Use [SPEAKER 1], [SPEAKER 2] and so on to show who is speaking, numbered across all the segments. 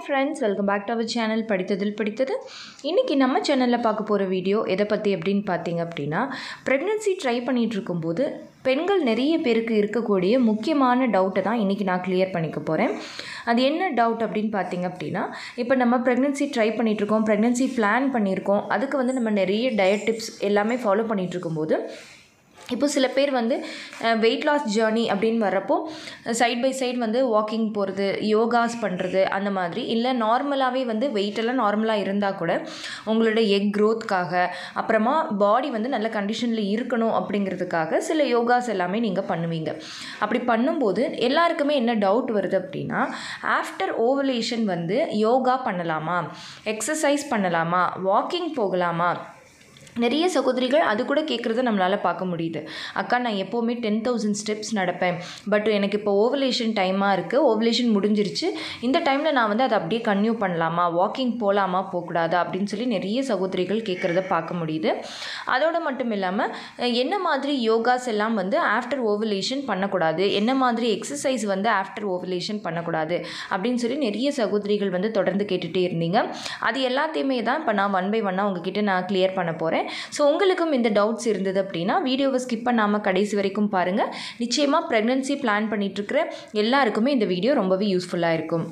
[SPEAKER 1] friends welcome back to our channel படித்ததில் படித்தது இன்றைக்கி நம்ம சேனலில் பார்க்க போகிற வீடியோ எதை பற்றி அப்படின்னு பார்த்தீங்க அப்படின்னா ப்ரெக்னென்சி ட்ரை பண்ணிகிட்டு இருக்கும்போது பெண்கள் நிறைய பேருக்கு இருக்கக்கூடிய முக்கியமான டவுட்டை தான் இன்றைக்கி நான் கிளியர் பண்ணிக்க போகிறேன் அது என்ன டவுட் அப்படின்னு பார்த்தீங்க அப்படின்னா இப்போ நம்ம ப்ரெக்னென்சி ட்ரை பண்ணிகிட்ருக்கோம் ப்ரெக்னென்சி பிளான் பண்ணியிருக்கோம் அதுக்கு வந்து நம்ம நிறைய டயட் டிப்ஸ் எல்லாமே ஃபாலோ பண்ணிகிட்டு இருக்கும்போது இப்போ சில பேர் வந்து வெயிட் லாஸ் ஜேர்னி அப்படின்னு வர்றப்போ சைட் பை சைடு வந்து வாக்கிங் போகிறது யோகாஸ் பண்ணுறது அந்த மாதிரி இல்லை நார்மலாகவே வந்து weight எல்லாம் நார்மலாக இருந்தால் கூட உங்களோட எக் க்ரோத்க்காக அப்புறமா பாடி வந்து நல்ல கண்டிஷனில் இருக்கணும் அப்படிங்கிறதுக்காக சில யோகாஸ் எல்லாமே நீங்கள் பண்ணுவீங்க அப்படி பண்ணும்போது எல்லாருக்குமே என்ன டவுட் வருது அப்படின்னா ஆஃப்டர் ஓவலேஷன் வந்து யோகா பண்ணலாமா எக்ஸசைஸ் பண்ணலாமா வாக்கிங் போகலாமா நிறைய சகோதரிகள் அது கூட கேட்குறத நம்மளால் பார்க்க முடியுது அக்கா நான் எப்போவுமே டென் தௌசண்ட் ஸ்டெப்ஸ் நடப்பேன் பட் எனக்கு இப்போ ஓவலேஷன் டைமாக இருக்குது ஓவலேஷன் முடிஞ்சிருச்சு இந்த டைமில் நான் வந்து அதை அப்படியே கன்டினியூ பண்ணலாமா வாக்கிங் போகலாமா போகக்கூடாதா அப்படின்னு சொல்லி நிறைய சகோதரிகள் கேட்குறத பார்க்க முடியுது அதோடு மட்டும் இல்லாமல் அஹ், என்ன மாதிரி யோகாஸ் எல்லாம் வந்து ஆஃப்டர் ஓவலேஷன் பண்ணக்கூடாது என்ன மாதிரி எக்ஸசைஸ் வந்து ஆஃப்டர் ஓவலேஷன் பண்ணக்கூடாது அப்படின்னு சொல்லி நிறைய சகோதரிகள் வந்து தொடர்ந்து கேட்டுகிட்டே இருந்தீங்க அது எல்லாத்தையுமே தான் இப்போ நான் ஒன் பை ஒன்னாக உங்ககிட்ட நான் கிளியர் பண்ண போகிறேன் ஸோ உங்களுக்கும் இந்த டவுட்ஸ் இருந்தது அப்படின்னா வீடியோவை ஸ்கிப் பண்ணாமல் கடைசி வரைக்கும் பாருங்கள் நிச்சயமாக ப்ரெக்னென்சி பிளான் பண்ணிகிட்ருக்கிற எல்லாருக்குமே இந்த வீடியோ ரொம்பவே யூஸ்ஃபுல்லாக இருக்கும்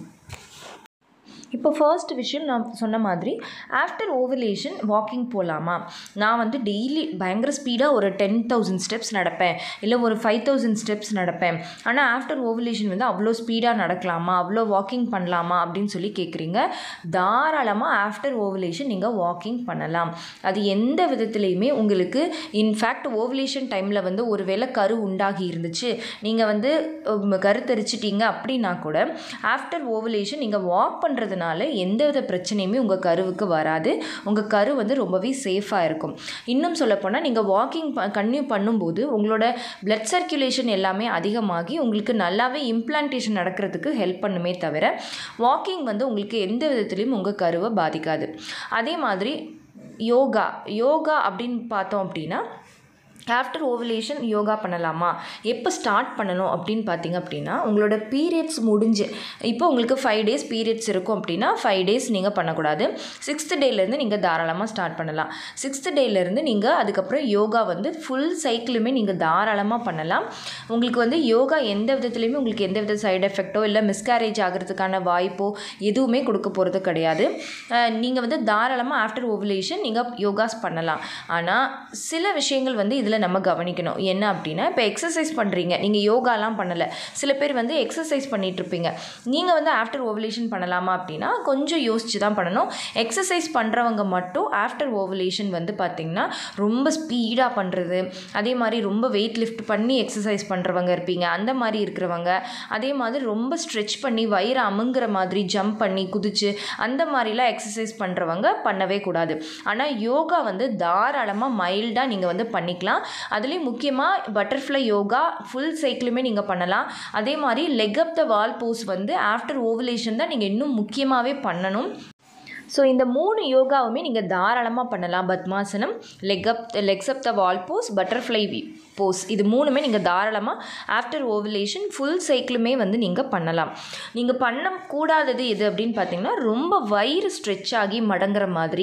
[SPEAKER 1] இப்போ ஃபர்ஸ்ட் விஷயம் நான் சொன்ன மாதிரி ஆஃப்டர் ஓவலேஷன் வாக்கிங் போகலாமா நான் வந்து டெய்லி பயங்கர ஸ்பீடாக ஒரு டென் தௌசண்ட் ஸ்டெப்ஸ் நடப்பேன் இல்லை ஒரு ஃபைவ் தௌசண்ட் ஸ்டெப்ஸ் நடப்பேன் ஆனால் ஆஃப்டர் ஓவலேஷன் வந்து அவ்வளோ ஸ்பீடாக நடக்கலாமா அவ்வளோ வாக்கிங் பண்ணலாமா அப்படின்னு சொல்லி கேட்குறீங்க தாராளமாக ஆஃப்டர் ஓவலேஷன் நீங்கள் வாக்கிங் பண்ணலாம் அது எந்த விதத்துலேயுமே உங்களுக்கு இன்ஃபேக்ட் ஓவலேஷன் டைமில் வந்து ஒரு வேளை கரு உண்டாகி இருந்துச்சு நீங்கள் வந்து உம், கருத்தரிச்சிட்டீங்க அப்படின்னா கூட ஆஃப்டர் ஓவலேஷன் நீங்கள் வாக் பண்ணுறதுனால எந்த வித பிரச்சனையுமே உங்கள் கருவுக்கு வராது உங்கள் கரு வந்து ரொம்பவே சேஃபாக இருக்கும் இன்னும் சொல்லப்போனால் நீங்கள் வாக்கிங் கன்டினியூ பண்ணும்போது உங்களோட பிளட் சர்க்குலேஷன் எல்லாமே அதிகமாகி உங்களுக்கு நல்லாவே இம்ப்ளான்டேஷன் நடக்கிறதுக்கு ஹெல்ப் பண்ணுமே தவிர வாக்கிங் வந்து உங்களுக்கு எந்த விதத்துலேயும் உங்கள் கருவை பாதிக்காது அதே மாதிரி யோகா யோகா அப்படின்னு பார்த்தோம் அப்படின்னா ஆஃப்டர் ஓவலேஷன் யோகா பண்ணலாமா எப்போ ஸ்டார்ட் பண்ணணும் அப்படின்னு பார்த்தீங்க அப்படின்னா உங்களோட பீரியட்ஸ் முடிஞ்சு இப்போ உங்களுக்கு ஃபைவ் டேஸ் பீரியட்ஸ் இருக்கும் அப்படின்னா ஃபைவ் டேஸ் நீங்கள் பண்ணக்கூடாது சிக்ஸ்த் டேலேருந்து நீங்கள் தாராளமாக ஸ்டார்ட் பண்ணலாம் சிக்ஸ்த் டேலேருந்து நீங்கள் அதுக்கப்புறம் யோகா வந்து ஃபுல் சைக்கிளுமே நீங்கள் தாராளமாக பண்ணலாம் உங்களுக்கு வந்து யோகா எந்த விதத்துலையுமே உங்களுக்கு எந்த வித சைடு எஃபெக்ட்டோ இல்லை மிஸ்கேரேஜ் ஆகிறதுக்கான வாய்ப்போ எதுவுமே கொடுக்க போகிறது கிடையாது நீங்கள் வந்து தாராளமாக ஆஃப்டர் ஓவலேஷன் நீங்கள் யோகாஸ் பண்ணலாம் ஆனால் சில விஷயங்கள் வந்து இதில் நம்ம கவனிக்கணும் என்ன அப்படின்னா இப்போ எக்ஸசைஸ் பண்ணுறீங்க நீங்கள் யோகாலாம் பண்ணலை சில பேர் வந்து எக்ஸசைஸ் பண்ணிட்டு இருப்பீங்க நீங்கள் வந்து ஆஃப்டர் ஓவலேஷன் பண்ணலாமா அப்படின்னா கொஞ்சம் யோசிச்சு தான் பண்ணணும் எக்ஸசைஸ் பண்ணுறவங்க மட்டும் ஆஃப்டர் ஓவலேஷன் வந்து பார்த்திங்கன்னா ரொம்ப ஸ்பீடாக பண்ணுறது அதே மாதிரி ரொம்ப வெயிட் லிஃப்ட் பண்ணி எக்ஸசைஸ் பண்ணுறவங்க இருப்பீங்க அந்த மாதிரி இருக்கிறவங்க அதே மாதிரி ரொம்ப ஸ்ட்ரெச் பண்ணி வயிறு அமுங்குற மாதிரி ஜம்ப் பண்ணி குதிச்சு அந்த மாதிரிலாம் எக்ஸசைஸ் பண்ணுறவங்க பண்ணவே கூடாது ஆனால் யோகா வந்து தாராளமாக மைல்டாக நீங்கள் வந்து பண்ணிக்கலாம் அதுலேயும் முக்கியமாக பட்டர்ஃப்ளை யோகா ஃபுல் சைக்கிளுமே நீங்கள் பண்ணலாம் அதே மாதிரி leg up the wall Bose வந்து ஆஃப்டர் ஓவலேஷன் தான் நீங்கள் இன்னும் முக்கியமாகவே பண்ணணும் ஸோ இந்த மூணு யோகாவுமே நீங்கள் தாராளமாக பண்ணலாம் பத்மாசனம் leg up legs up the wall pose butterfly pose இது மூணுமே நீங்கள் தாராளமாக ஆஃப்டர் ஓவலேஷன் ஃபுல் சைக்கிளுமே வந்து நீங்கள் பண்ணலாம் நீங்கள் பண்ணக்கூடாதது எது அப்படின்னு பார்த்தீங்கன்னா ரொம்ப வயிறு ஸ்ட்ரெச் ஆகி மடங்குற மாதிரி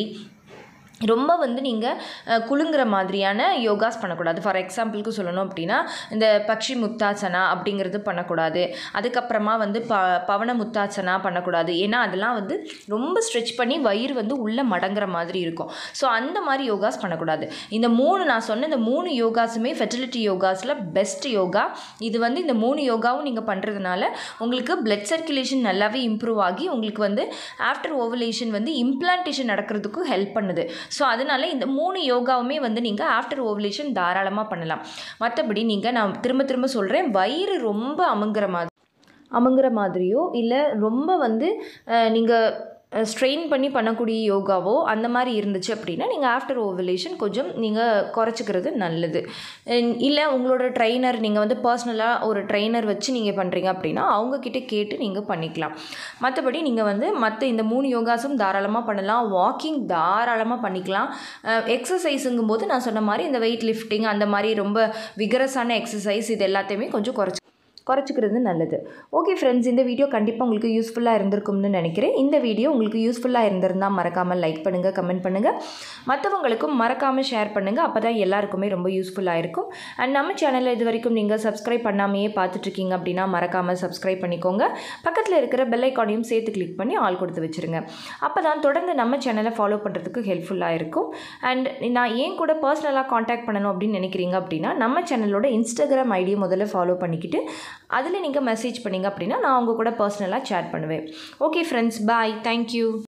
[SPEAKER 1] ரொம்ப வந்து நீங்கள் குலுங்குற மாதிரியான யோகாஸ் பண்ணக்கூடாது ஃபார் எக்ஸாம்பிளுக்கு சொல்லணும் அப்படின்னா இந்த பக்ஷி முத்தாசனா அப்படிங்கிறது பண்ணக்கூடாது அதுக்கப்புறமா வந்து ப பவன முத்தாசனா பண்ணக்கூடாது ஏன்னா அதெல்லாம் வந்து ரொம்ப ஸ்ட்ரெச் பண்ணி வயிறு வந்து உள்ளே மடங்குற மாதிரி இருக்கும் ஸோ அந்த மாதிரி யோகாஸ் பண்ணக்கூடாது இந்த மூணு நான் சொன்ன இந்த மூணு யோகாஸுமே ஃபெர்டிலிட்டி யோகாஸில் பெஸ்ட் யோகா இது வந்து இந்த மூணு யோகாவும் நீங்கள் பண்ணுறதுனால உங்களுக்கு பிளட் சர்க்குலேஷன் நல்லாவே இம்ப்ரூவ் ஆகி உங்களுக்கு வந்து ஆஃப்டர் ஓவலேஷன் வந்து இம்ப்ளான்டேஷன் நடக்கிறதுக்கும் ஹெல்ப் பண்ணுது ஸோ அதனால இந்த மூணு யோகாவுமே வந்து நீங்கள் ஆஃப்டர் ஓவலேஷன் தாராளமாக பண்ணலாம் மற்றபடி நீங்கள் நான் திரும்ப திரும்ப சொல்கிறேன் வயிறு ரொம்ப அமுங்குற மாதிரி அமுங்குற மாதிரியோ இல்லை ரொம்ப வந்து நீங்கள் ஸ்ட்ரெயின் பண்ணி பண்ணக்கூடிய யோகாவோ அந்த மாதிரி இருந்துச்சு அப்படின்னா நீங்கள் ஆஃப்டர் ஓவலேஷன் கொஞ்சம் நீங்கள் குறைச்சிக்கிறது நல்லது அஹ் இல்லை உங்களோட ட்ரைனர் நீங்கள் வந்து பர்சனலாக ஒரு ட்ரைனர் வச்சு நீங்கள் பண்ணுறீங்க அப்படின்னா அவங்கக்கிட்ட கேட்டு நீங்கள் பண்ணிக்கலாம் மற்றபடி நீங்கள் வந்து மற்ற இந்த மூணு யோகாஸும் தாராளமாக பண்ணலாம் வாக்கிங் தாராளமாக பண்ணிக்கலாம் எக்ஸசைஸுங்கும் போது நான் சொன்ன மாதிரி இந்த வெயிட் லிஃப்டிங் அந்த மாதிரி ரொம்ப விகரஸான எக்ஸசைஸ் இது எல்லாத்தையுமே கொஞ்சம் குறைச்சி குறைச்சிக்கிறது நல்லது ஓகே ஃப்ரெண்ட்ஸ் இந்த வீடியோ கண்டிப்பாக உங்களுக்கு யூஸ்ஃபுல்லாக இருந்திருக்கும்னு நினைக்கிறேன் இந்த வீடியோ உங்களுக்கு யூஸ்ஃபுல்லாக இருந்திருந்தால் மறக்காமல் லைக் பண்ணுங்கள் கமெண்ட் பண்ணுங்கள் மற்றவங்களுக்கும் மறக்காமல் ஷேர் பண்ணுங்கள் அப்போ தான் எல்லாருக்குமே ரொம்ப யூஸ்ஃபுல்லாக இருக்கும் அண்ட் நம்ம சேனலில் இது வரைக்கும் நீங்கள் சப்ஸ்கிரைப் பண்ணாமையே பார்த்துட்ருக்கீங்க அப்படின்னா மறக்காமல் சப்ஸ்கிரைப் பண்ணிக்கோங்க பக்கத்தில் இருக்கிற பெல் ஐக்கானையும் சேர்த்து கிளிக் பண்ணி ஆள் கொடுத்து வச்சுருங்க அப்போ தான் தொடர்ந்து நம்ம சேனலை ஃபாலோ பண்ணுறதுக்கு ஹெல்ப்ஃபுல்லாக இருக்கும் அண்ட் நான் ஏன் கூட பர்சனலாக காண்டாக்ட் பண்ணணும் அப்படின்னு நினைக்கிறீங்க அப்படின்னா நம்ம சேனலோட இன்ஸ்டாகிராம் ஐடியை முதல்ல ஃபாலோ பண்ணிக்கிட்டு அதில் நீங்கள் மெசேஜ் பண்ணீங்க அப்படின்னா நான் உங்கள் கூட பர்சனலாக சேட் பண்ணுவேன் ஓகே ஃப்ரெண்ட்ஸ் பாய் தேங்க்யூ